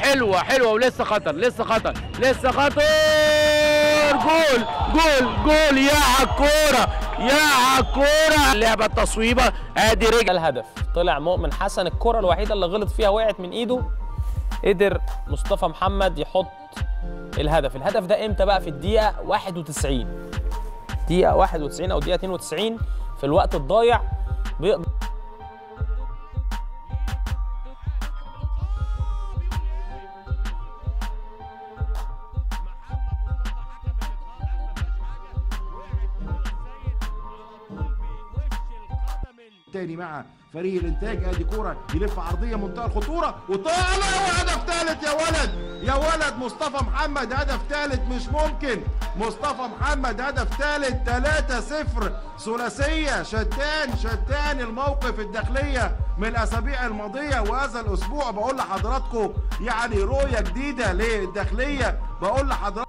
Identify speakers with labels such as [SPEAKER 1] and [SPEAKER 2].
[SPEAKER 1] حلوه حلوه ولسه خطر لسه خطر لسه خطر جول جول جول يا عالكوره يا عالكوره اللعبه التصويبه ادي رجل
[SPEAKER 2] الهدف طلع مؤمن حسن الكرة الوحيدة اللي غلط فيها وقعت من ايده قدر مصطفى محمد يحط الهدف الهدف ده امتى بقى في الدقيقة 91 دقيقة 91 او دقيقة 92 في الوقت الضايع بيقدر
[SPEAKER 3] تاني مع فريق الانتاج ادي كوره يلف عرضيه منتهى الخطوره وطالع وهدف ثالث يا ولد يا ولد مصطفى محمد هدف ثالث مش ممكن مصطفى محمد هدف ثالث 3 0 ثلاثيه شتان شتان الموقف الداخليه من الاسابيع الماضيه وهذا الاسبوع بقول لحضراتكم يعني رؤيه جديده للداخليه بقول لحضراتكم